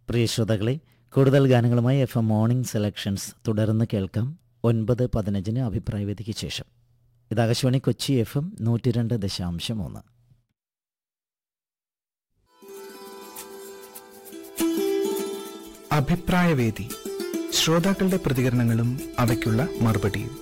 പ്രിയ ശ്രോതാക്കളെ കൂടുതൽ ഗാനങ്ങളുമായി എഫ് എം മോർണിംഗ് സെലക്ഷൻസ് തുടർന്ന് കേൾക്കാം ഒൻപത് പതിനഞ്ചിന് അഭിപ്രായ വേദിക്ക് ശേഷം ഇത് ആകാശവാണി കൊച്ചി എഫ് എം നൂറ്റി രണ്ട് ദശാംശം ഒന്ന് അഭിപ്രായവേദി ശ്രോതാക്കളുടെ പ്രതികരണങ്ങളും അവയ്ക്കുള്ള മറുപടിയും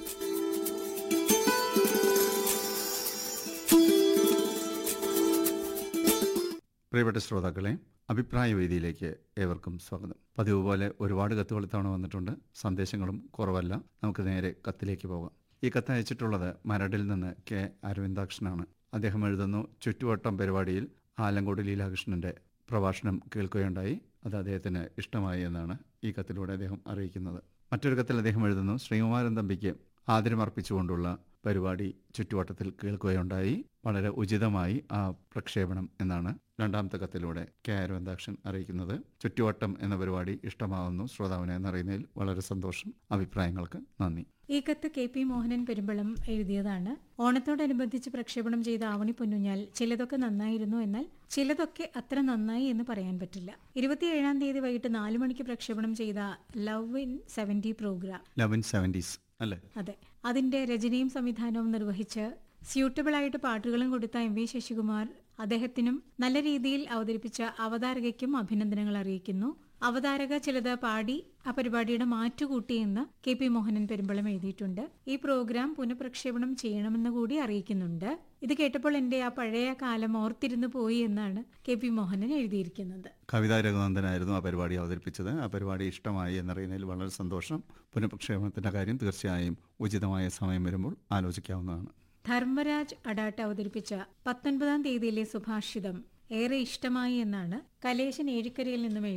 പ്രിയപ്പെട്ട ശ്രോതാക്കളെ അഭിപ്രായ വേദിയിലേക്ക് ഏവർക്കും സ്വാഗതം പതിവ് പോലെ ഒരുപാട് കത്തുകൾ ഇത്തവണ വന്നിട്ടുണ്ട് സന്ദേശങ്ങളും കുറവല്ല നമുക്ക് നേരെ കത്തിലേക്ക് പോകാം ഈ കത്ത് അയച്ചിട്ടുള്ളത് മരടിൽ നിന്ന് കെ അരവിന്ദാക്ഷനാണ് അദ്ദേഹം എഴുതുന്നു ചുറ്റുവട്ടം പരിപാടിയിൽ ആലങ്കോട് ലീലാകൃഷ്ണന്റെ പ്രഭാഷണം കേൾക്കുകയുണ്ടായി അത് അദ്ദേഹത്തിന് ഇഷ്ടമായി എന്നാണ് ഈ കത്തിലൂടെ അദ്ദേഹം അറിയിക്കുന്നത് മറ്റൊരു കത്തിൽ അദ്ദേഹം എഴുതുന്നു ശ്രീകുമാരൻ തമ്പിക്ക് ആദരമർപ്പിച്ചുകൊണ്ടുള്ള പരിപാടി ചുറ്റുവട്ടത്തിൽ കേൾക്കുകയുണ്ടായി വളരെ ഉചിതമായി ആ പ്രക്ഷേപണം എന്നാണ് രണ്ടാമത്തെ കത്തിലൂടെ കെ അരവിന്ദാക്ഷൻ അറിയിക്കുന്നത് ചുറ്റുവട്ടം എന്ന പരിപാടി ഇഷ്ടമാവുന്നു ശ്രോതാവിനെ എന്നറിയുന്നതിൽ വളരെ സന്തോഷം അഭിപ്രായങ്ങൾക്ക് നന്ദി ഈ കത്ത് കെ പി മോഹനൻ പെരുമ്പളം എഴുതിയതാണ് ഓണത്തോടനുബന്ധിച്ച് പ്രക്ഷേപണം ചെയ്ത ആവണി പൊന്നുഞ്ഞാൽ ചിലതൊക്കെ നന്നായിരുന്നു എന്നാൽ ചിലതൊക്കെ അത്ര നന്നായി എന്ന് പറയാൻ പറ്റില്ല ഇരുപത്തിയേഴാം തീയതി വൈകിട്ട് നാലു മണിക്ക് പ്രക്ഷേപണം ചെയ്ത love in seventy programme eleven seventies അല്ലേ അതെ അതിന്റെ രചനയും സംവിധാനവും നിർവഹിച്ച് സ്യൂട്ടബിൾ ആയിട്ട് പാട്ടുകളും കൊടുത്ത എം വി ശശികുമാർ അദ്ദേഹത്തിനും നല്ല രീതിയിൽ അവതരിപ്പിച്ച അവതാരകയ്ക്കും അഭിനന്ദനങ്ങൾ അറിയിക്കുന്നു അവതാരക ചിലത് പാടി ആ പരിപാടിയുടെ മാറ്റുകൂട്ടിയെന്ന് കെ പി മോഹനൻ പെരുമ്പളം എഴുതിയിട്ടുണ്ട് ഈ പ്രോഗ്രാം പുനഃപ്രക്ഷേപണം ചെയ്യണമെന്ന് കൂടി അറിയിക്കുന്നുണ്ട് ഇത് കേട്ടപ്പോൾ എൻ്റെ ആ പഴയ കാലം ഓർത്തിരുന്നു പോയി എന്നാണ് കെ പി മോഹനൻ എഴുതിയിരിക്കുന്നത് കവിതാ രഘുനന്ദനായിരുന്നു ആ പരിപാടി അവതരിപ്പിച്ചത് ആ പരിപാടി ഇഷ്ടമായി എന്നറിയുന്നതിൽ വളരെ സന്തോഷം പുനഃപ്രക്ഷേപണത്തിൻ്റെ കാര്യം തീർച്ചയായും ഉചിതമായ സമയം വരുമ്പോൾ ആലോചിക്കാവുന്നതാണ് ധർമ്മരാജ് അഡാട്ട് അവതരിപ്പിച്ച പത്തൊൻപതാം തീയതിയിലെ സുഭാഷിതം ഏറെ ഇഷ്ടമായി എന്നാണ് കലേശൻ ഏഴിക്കരയിൽ നിന്നും